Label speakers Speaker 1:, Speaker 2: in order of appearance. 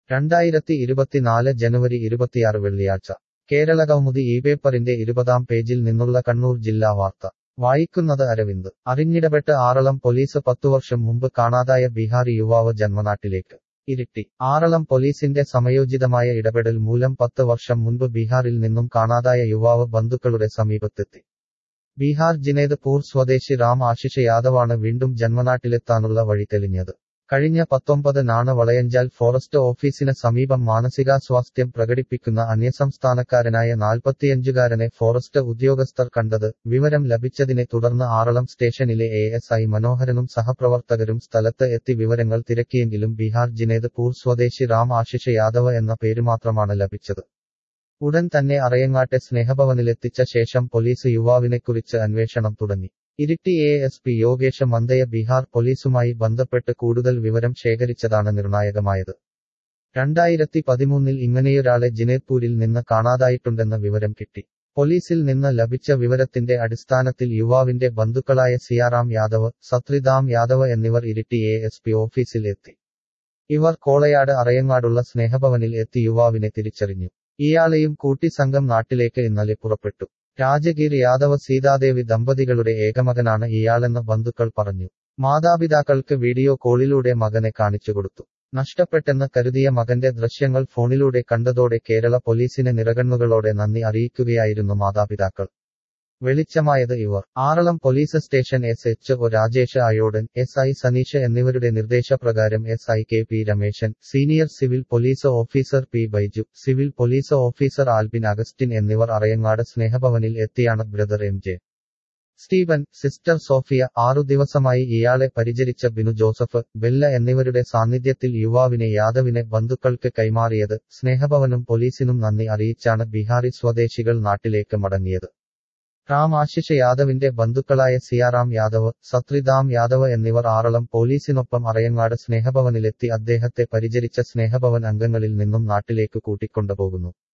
Speaker 1: രണ്ടായിരത്തി ഇരുപത്തിനാല് ജനുവരി ഇരുപത്തിയാറ് വെള്ളിയാഴ്ച കേരളകൗമുദി ഈ പേപ്പറിന്റെ ഇരുപതാം പേജിൽ നിന്നുള്ള കണ്ണൂർ ജില്ലാ വാർത്ത വായിക്കുന്നത് അരവിന്ദ് അറിഞ്ഞിടപെട്ട് ആറളം പോലീസ് പത്തുവർഷം മുമ്പ് കാണാതായ ബീഹാറി യുവാവ് ജന്മനാട്ടിലേക്ക് ഇരിട്ടി ആറളം പോലീസിന്റെ സമയോചിതമായ ഇടപെടൽ മൂലം പത്ത് വർഷം മുൻപ് ബീഹാറിൽ നിന്നും കാണാതായ യുവാവ് ബന്ധുക്കളുടെ സമീപത്തെത്തി ബീഹാർ ജിനേദ്പൂർ സ്വദേശി റാം ആശിഷ് യാദവാണ് വീണ്ടും ജന്മനാട്ടിലെത്താനുള്ള വഴി തെളിഞ്ഞത് കഴിഞ്ഞ പത്തൊമ്പതിനാണ് വളയഞ്ചാൽ ഫോറസ്റ്റ് ഓഫീസിന് സമീപം മാനസികാസ്വാസ്ഥ്യം പ്രകടിപ്പിക്കുന്ന അന്യസംസ്ഥാനക്കാരനായ നാൽപ്പത്തിയഞ്ചുകാരനെ ഫോറസ്റ്റ് ഉദ്യോഗസ്ഥർ കണ്ടത് വിവരം ലഭിച്ചതിനെ തുടർന്ന് ആറളം സ്റ്റേഷനിലെ എ എസ് ഐ മനോഹരനും സഹപ്രവർത്തകരും സ്ഥലത്ത് എത്തി വിവരങ്ങൾ തിരക്കിയെങ്കിലും ബീഹാർ ജിനേദ്പൂർ സ്വദേശി റാം ആശിഷ് യാദവ് എന്ന പേരുമാത്രമാണ് ലഭിച്ചത് ഉടൻ തന്നെ അറയങ്ങാട്ടെ സ്നേഹഭവനിലെത്തിച്ച ശേഷം പോലീസ് യുവാവിനെക്കുറിച്ച് അന്വേഷണം തുടങ്ങി Iritty A S P Yogesh Mandaiah Bihar പോലീസുമായി ബന്ധപ്പെട്ട് കൂടുതൽ വിവരം ശേഖരിച്ചതാണ് നിർണായകമായത് രണ്ടായിരത്തി പതിമൂന്നിൽ ഇങ്ങനെയൊരാളെ ജിനേത്പൂരിൽ നിന്ന് കാണാതായിട്ടുണ്ടെന്ന വിവരം കിട്ടി പോലീസിൽ നിന്ന് ലഭിച്ച വിവരത്തിന്റെ അടിസ്ഥാനത്തിൽ യുവാവിന്റെ ബന്ധുക്കളായ സിയാറാം യാദവ് സത്രിദാം യാദവ് എന്നിവർ ഇരിട്ടി എ എസ് പി ഓഫീസിൽ എത്തി ഇവർ കോളയാട് അറയങ്ങാടുള്ള സ്നേഹഭവനിൽ എത്തി യുവാവിനെ തിരിച്ചറിഞ്ഞു ഇയാളെയും കൂട്ടി സംഘം നാട്ടിലേക്ക് ഇന്നലെ പുറപ്പെട്ടു രാജഗീർ യാദവ് സീതാദേവി ദമ്പതികളുടെ ഏകമകനാണ് ഇയാളെന്ന് ബന്ധുക്കൾ പറഞ്ഞു മാതാപിതാക്കൾക്ക് വീഡിയോ കോളിലൂടെ മകനെ കാണിച്ചുകൊടുത്തു നഷ്ടപ്പെട്ടെന്ന് കരുതിയ മകന്റെ ദൃശ്യങ്ങൾ ഫോണിലൂടെ കണ്ടതോടെ കേരള പോലീസിനെ നിറകണ്ണുകളോടെ നന്ദി അറിയിക്കുകയായിരുന്നു മാതാപിതാക്കൾ വെളിച്ചമായത് ഇവർ Aralam police station S H O Rajesh Ayodan S I Saneesh എന്നിവരുടെ നിർദ്ദേശപ്രകാരം S I K P Rameshan senior civil police officer P Baiju civil police officer Albin Augustine എന്നിവർ അറയങ്ങാട് സ്നേഹഭവനിൽ എത്തിയാണ് brother M J Steven sister Sophia ആറു ദിവസമായി ഇയാളെ പരിചരിച്ച ബിനു ജോസഫ് ബെല്ല എന്നിവരുടെ സാന്നിധ്യത്തിൽ യുവാവിനെ യാദവിനെ ബന്ധുക്കൾക്ക് കൈമാറിയത് സ്നേഹഭവനും പോലീസിനും നന്ദി അറിയിച്ചാണ് ബീഹാറി സ്വദേശികൾ നാട്ടിലേക്ക് മടങ്ങിയത് റാം ആശിഷ് യാദവിന്റെ ബന്ധുക്കളായ സിയാറാം യാദവ് സത്രിദാം യാദവ് എന്നിവർ ആറളം പോലീസിനൊപ്പം അറയങ്ങാട് സ്നേഹഭവനിലെത്തി അദ്ദേഹത്തെ പരിചരിച്ച സ്നേഹഭവൻ അംഗങ്ങളിൽ നിന്നും നാട്ടിലേക്ക് കൂട്ടിക്കൊണ്ടുപോകുന്നു